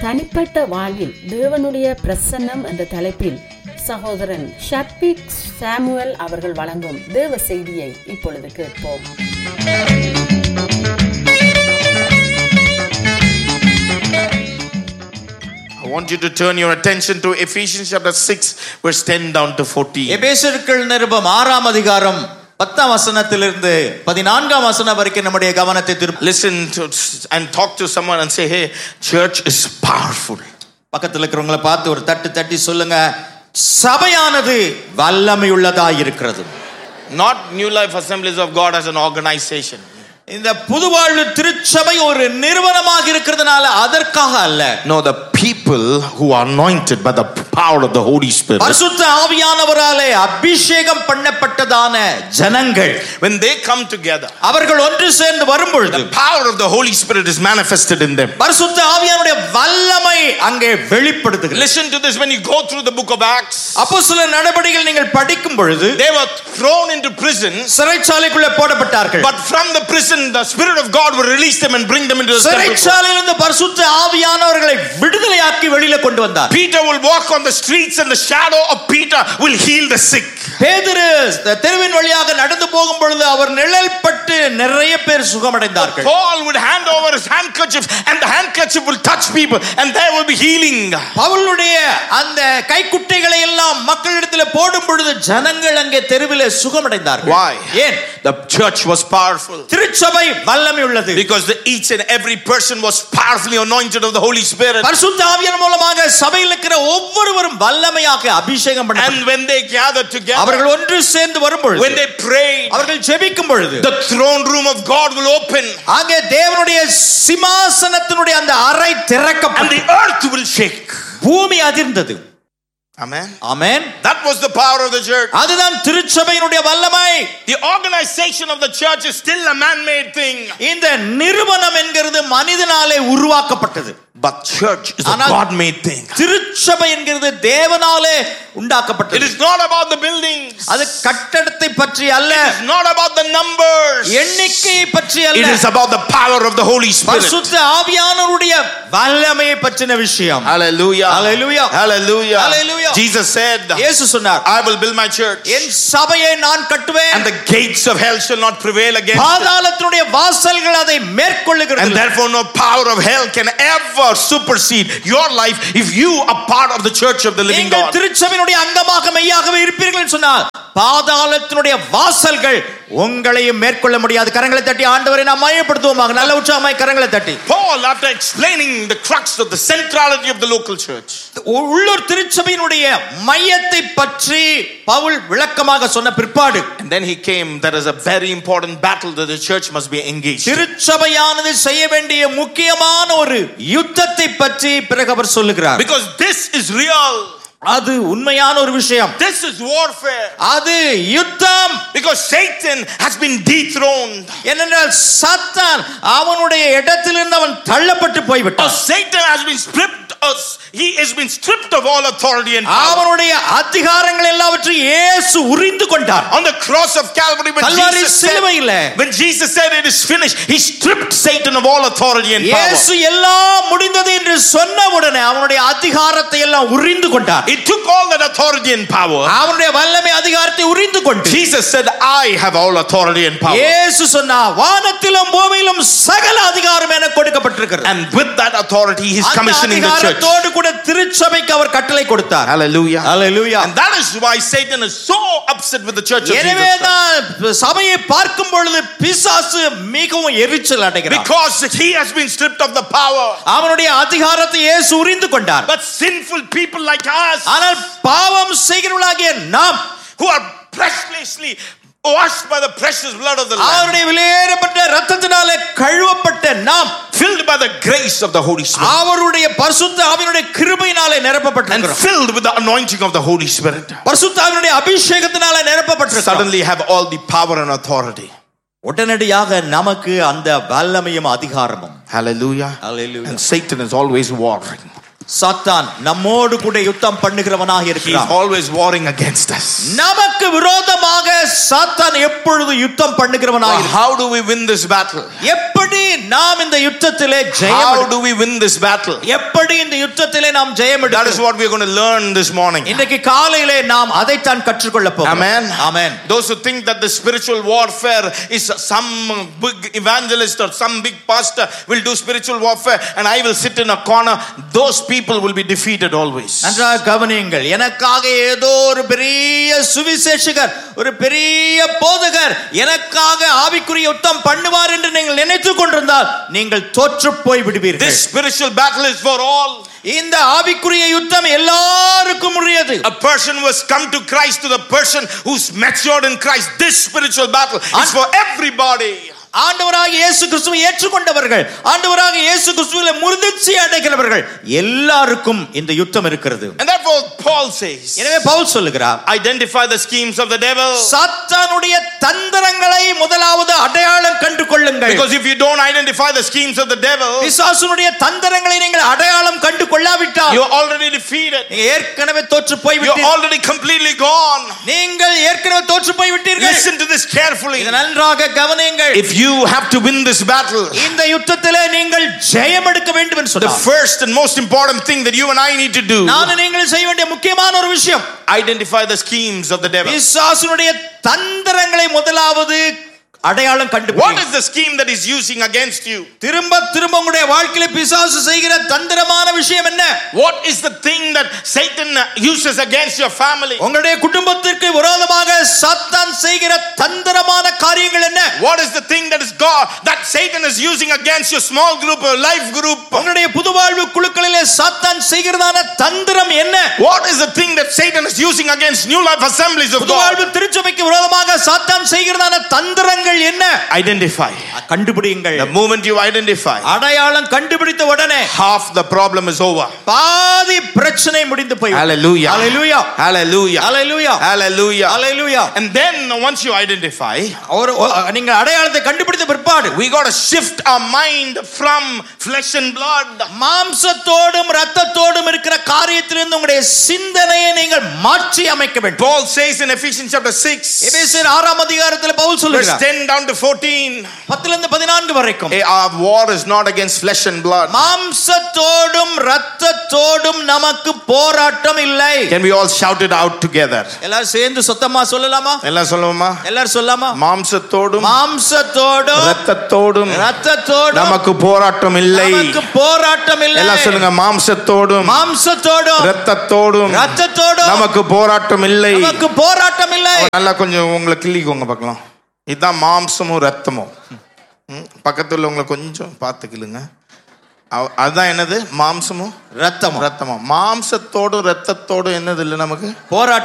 தனிப்பட்ட வாழ்வில் தேவனுடைய பிரசன்னம் என்ற தலைப்பில் சகோதரன் ஷப்பிக் சாமுவல் அவர்கள் வழங்கும் தேவ செய்தியை இப்பொழுது கேட்போம் I want you to turn your attention to Ephesians chapter 6, verse 10 down to 14. எபேசர்கள் நிருபம் ஆறாம் அதிகாரம் பத்தாம் வசனத்திலிருந்து பதினான்காம் வசனம் வரைக்கும் நம்முடைய கவனத்தை திருப்ப Listen to and talk to someone and say, Hey, church is powerful. பக்கத்துல இருக்கிறவங்களை பார்த்து ஒரு தட்டு தட்டி சொல்லுங்க சபையானது வல்லமை உள்ளதா இருக்கிறது Not New Life Assemblies of God as an organization. இந்த புதுவாழ்வு திருச்சபை ஒரு நிறுவனமாக இருக்கிறதுனால அதற்காக அல்ல No, the people who are anointed by the power of the Holy Spirit. பரிசுத்த ஆவியானவராலே அபிஷேகம் பண்ணப்பட்டதான ஜனங்கள் When they come together, அவர்கள் ஒன்று சேர்ந்து வரும்பொழுது the power of the Holy Spirit is manifested in them. பரிசுத்த ஆவியானுடைய வல்லமை அங்கே வெளிப்படுத்துகிறது Listen to this when you go through the book of Acts. அப்போ சில நடவடிக்கைகள் நீங்கள் படிக்கும் பொழுது They were thrown into prison, சிறைச்சாலைக்குள்ளே போடப்பட்டார்கள் but from the prison, the Spirit of God will release them and bring them into the temple. சிறைச்சாலையிலிருந்து பரிசுத்த ஆவியானவர்களை விடுதலையாக்கி வெளியில கொண்டு வந்தார் Peter will walk on the streets, and the shadow of Peter will heal the sick. பேதுரு இந்த தெருவின் வழியாக நடந்து போகும் பொழுது அவர் நிழல் பட்டு நிறைய பேர் சுகமடைந்தார்கள் Paul would hand over his handkerchief, and the handkerchief will touch people, and there will be healing. பவுலுடைய அந்த கைக்குட்டைகளை எல்லாம் மக்களிடத்தில் போடும் பொழுது ஜனங்கள் அங்கே தெருவிலே சுகமடைந்தார்கள் Why? ஏன் The church was powerful. திருச்சபை வல்லமை உள்ளது Because the, each and every person was powerfully anointed of the Holy Spirit. பரிசுத்த ஆவியின் மூலமாக சபையில் இருக்கிற ஒவ்வொருவரும் வல்லமையாக அபிஷேகம் பண்ண And when they gathered together, அவர்கள் ஒன்று சேர்ந்து வரும் பொழுது when they prayed, அவர்கள் ஜெபிக்கும் பொழுது the throne room of God will open அங்கே தேவனுடைய சிம்மாசனத்தினுடைய அந்த அறை and திறக்கப்பட்டு the earth will shake. பூமி அதிர்ந்தது Amen. Amen That was the power of the church. அதுதான் திருச்சபையினுடைய வல்லமை The organization of the church is still a man made thing. இந்த நிறுவனம் என்கிறது மனிதனாலே உருவாக்கப்பட்டது But church is a ஆனால் God made thing. திருச்சபை என்கிறது தேவனாலே It உண்டாக்கப்பட்டது is not about the buildings. அது கட்டடத்தை பற்றி அல்ல It's not about the numbers. எண்ணிக்கையை பற்றி It அல்ல is about the power of the Holy Spirit. பரிசுத்த ஆவியானவருடைய வல்லமையை பற்றின விஷயம் Hallelujah. Hallelujah. Hallelujah. Hallelujah. Jesus said, இயேசு சொன்னார் I will build my church, என் சபையை நான் கட்டுவேன் and the gates of hell shall not prevail against it. பாதாளத்தினுடைய வாசல்கள் அதை And மேற்கொள்ளுகிறது therefore, no power of hell can ever supersede your life if you are part of the church of the living நீங்கள் God. திருச்சபையினுடைய அங்கமாக மெய்யாகவே இருப்பீர்கள் என்று சொன்னால் பாதாளத்தினுடைய வாசல்கள் உங்களையும் மேற்கொள்ள முடியாது கரங்களை தட்டி ஆண்டவரை நாம் மையப்படுத்துவோமாக நல்ல உற்சாகமாய் கரங்களை தட்டி Paul, after explaining the crux of the centrality of the local church, உள்ளூர் திருச்சபையினுடைய மையத்தை பற்றி பவுல் விளக்கமாக சொன்ன பிற்பாடு and then he came, there is a very important battle that the church must be engaged. in. திருச்சபையானது செய்ய வேண்டிய முக்கியமான ஒரு யுத்தத்தை பற்றி பிறகு அவர் சொல்லுகிறார் Because this is real. அது உண்மையான ஒரு விஷயம் This is warfare. அது யுத்தம் Because Satan has been dethroned. ஏனென்றால் சாத்தான் அவனுடைய இடத்திலிருந்து அவன் தள்ளப்பட்டு Because போய்விட்டான் Satan has been stripped us. He has been stripped of all authority and power. அவனுடைய அதிகாரங்கள் எல்லாவற்றையும் இயேசு உரிந்து கொண்டார் On the cross of Calvary, when Kalvari Jesus, said, சிலுவையில when Jesus said it is finished, he stripped Satan of all authority and power. இயேசு எல்லாம் முடிந்தது என்று சொன்ன உடனே அவனுடைய அதிகாரத்தை எல்லாம் உரிந்து கொண்டார் He took all that authority and power. அவனுடைய வல்லமை அதிகாரத்தை உரிந்து கொண்டு Jesus said, I have all authority and power. இயேசு சொன்னா வானத்திலும் பூமியிலும் சகல அதிகாரம் என கொடுக்கப்பட்டிருக்கிறது And with that authority, he's அந்த commissioning the church. அதிகாரத்தோடு கூட திருச்சபைக்கு அவர் கட்டளை கொடுத்தார் Hallelujah. Hallelujah. And that is why Satan is so upset with the church of எனவே Jesus. Christ. தான் சபையை பார்க்கும் பொழுது பிசாசு மிகவும் எரிச்சல் அடைகிறார் Because he has been stripped of the power. அவனுடைய அதிகாரத்தை இயேசு உரிந்து கொண்டார் But sinful people like us, ஆனால் பாவம் செய்கிறவர்களாகிய நாம் who are preciously washed by the precious blood of the Lamb, அவருடைய விலையேறப்பட்ட ரத்தத்தினாலே கழுவப்பட்ட நாம் filled by the grace of the Holy Spirit, அவருடைய பரிசுத்த ஆவியினுடைய கிருபையினாலே and நிரப்பப்பட்டிருக்கிறோம் filled with the anointing of the Holy Spirit, பரிசுத்த ஆவியினுடைய அபிஷேகத்தினாலே நிரப்பப்பட்டிருக்கிறோம் suddenly have all the power and authority. உடனடியாக நமக்கு அந்த வல்லமையும் அதிகாரமும் Hallelujah. Hallelujah. And Satan is always warring. சாத்தான் நம்மோடு கூட யுத்தம் பண்ணுகிறவனாக He's இருக்கிறான் always warring against us. நமக்கு விரோதமாக சாத்தான் எப்பொழுது யுத்தம் பண்ணுகிறவனாக Now, இருக்கிறான். how do we win this battle? எப்படி நாம் இந்த யுத்தத்திலே ஜெயம் How எடுக்க- do we win this battle? எப்படி இந்த யுத்தத்திலே நாம் ஜெயம் That is எடுக்க what we're going to learn this morning. இன்றைக்கு காலையிலே நாம் அதைத்தான் கற்றுக்கொள்ள போகிறோம் Amen. Amen Those who think that the spiritual warfare is some big evangelist or some big pastor will do spiritual warfare and I will sit in a corner, those people will be defeated always. நன்றாக கவனியுங்கள் எனக்காக ஏதோ ஒரு பெரிய சுவிசேஷகர் ஒரு பெரிய போதகர் எனக்காக ஆவிக்குரிய யுத்தம் பண்ணுவார் என்று நீங்கள் நினைத்துக் கொண்டிருந்தால் நீங்கள் தோற்று போய் விடுவீர்கள் This spiritual battle is for all. இந்த ஆவிக்குரிய யுத்தம் எல்லாருக்கும் உரியது A person who has come to Christ, to the person who's matured in Christ, this spiritual battle is for everybody. ஆண்டவராக இயேசு கிறிஸ்துவை ஏற்றுக்கொண்டவர்கள் ஆண்டவராக இயேசு கிறிஸ்துவில முதிர்ச்சி அடைகிறவர்கள் எல்லாருக்கும் இந்த யுத்தம் இருக்கிறது And therefore, Paul says, எனவே பவுல் சொல்லுகிறார் identify the schemes of the devil. சாத்தானுடைய தந்திரங்களை முதலாவது அடையாளம் கண்டு கொள்ளுங்கள் Because if you don't identify the schemes of the devil, பிசாசுனுடைய தந்திரங்களை நீங்கள் அடையாளம் கண்டு கொள்ளாவிட்டால் you're already defeated. நீங்க ஏற்கனவே தோற்று போய் You're விட்டீர்கள் already completely gone. நீங்கள் ஏற்கனவே தோற்று போய் விட்டீர்கள் Listen to this carefully. இதை நன்றாக கவனியுங்கள் If you have to win this battle, இந்த யுத்தத்திலே நீங்கள் ஜெயம் எடுக்க வேண்டும் என்று the சொன்னார் first and most important thing that you and I need to do நானும் நீங்கள் செய்ய வேண்டிய முக்கியமான ஒரு விஷயம் identify the schemes of the devil. பிசாசுனுடைய தந்திரங்களை முதலாவது அடையாளம் What கண்டுபிடி is the scheme that is using against you? திரும்ப திரும்ப உங்களுடைய வாழ்க்கையில பிசாசு செய்கிற தந்திரமான விஷயம் என்ன What is the thing that Satan uses against your family? உங்களுடைய குடும்பத்திற்கு விரோதமாக சத்தான் செய்கிற தந்திரமான காரியங்கள் என்ன What is the thing that is God that Satan is using against your small group or life group? உங்களுடைய புதுவாழ்வு குழுக்களிலே சாத்தான் செய்கிறதான தந்திரம் என்ன What is the thing that Satan is using against New Life Assemblies of God? புதுவாழ்வு திருச்சபைக்கு விரோதமாக சாத்தான் செய்கிறதான தந்திரங்கள் என்ன Identify. கண்டுபிடியுங்கள் The moment you identify, அடையாளம் கண்டுபிடித்த உடனே half the problem is over. பாதி பிரச்சனை முடிந்து போய் Hallelujah. Hallelujah. Hallelujah. Hallelujah. Hallelujah. Hallelujah. And then once you identify, ஒரு ஒ- நீங்க அடையாளத்தை கண்டுபிடித்த பிற்பாடு we got to shift our mind from flesh and blood. மாம்சத்தோடும் ரத்தத்தோடும் இருக்கிற காரியத்திலிருந்து உங்களுடைய சிந்தனையை நீங்கள் மாற்றி அமைக்க வேண்டும் Paul says in Ephesians chapter 6, எபேசியர் ஆறாம் அதிகாரத்தில் பவுல் verse சொல்லுகிறார் 10 down to 14. பத்துல இருந்து பதினான்கு வரைக்கும் "Eh, Our war is not against flesh and blood. மாம்சத்தோடும் ரத்தத்தோடும் நமக்கு போராட்டம் இல்லை Can we all shout it out together? எல்லாரும் சேர்ந்து சொத்தமா சொல்லலாமா எல்லாம் சொல்லுவோமா எல்லாரும் சொல்லாமா மாம்சத்தோடும் மாம்சத்தோடும் ரத்தத்தோடும் ரத்தத்தோடும் நமக்கு போராட்டம் இல்லை நமக்கு போராட்டம் இல்லை எல்லாம் சொல்லுங்க மாம்சத்தோடும் மாம்சத்தோடும் ரத்தத்தோடும் ரத்தத்தோடும் நமக்கு போராட்டம் இல்லை நமக்கு போராட்டம் இல்லை நல்லா கொஞ்சம் உங்களை கிள்ளிக்கோங்க பார்க்கலாம் இதுதான் மாம்சமும் ரத்தமும் ம், பக்கத்துல உங்களை கொஞ்சம் பார்த்து கிள்ளுங்க அவ- அதுதான் என்னது மாம்சமும் ரத்தம் ரத்தமும் மாம்சத்தோடும் ரத்தத்தோடும் என்னது இல்லை நமக்கு போராட்டம்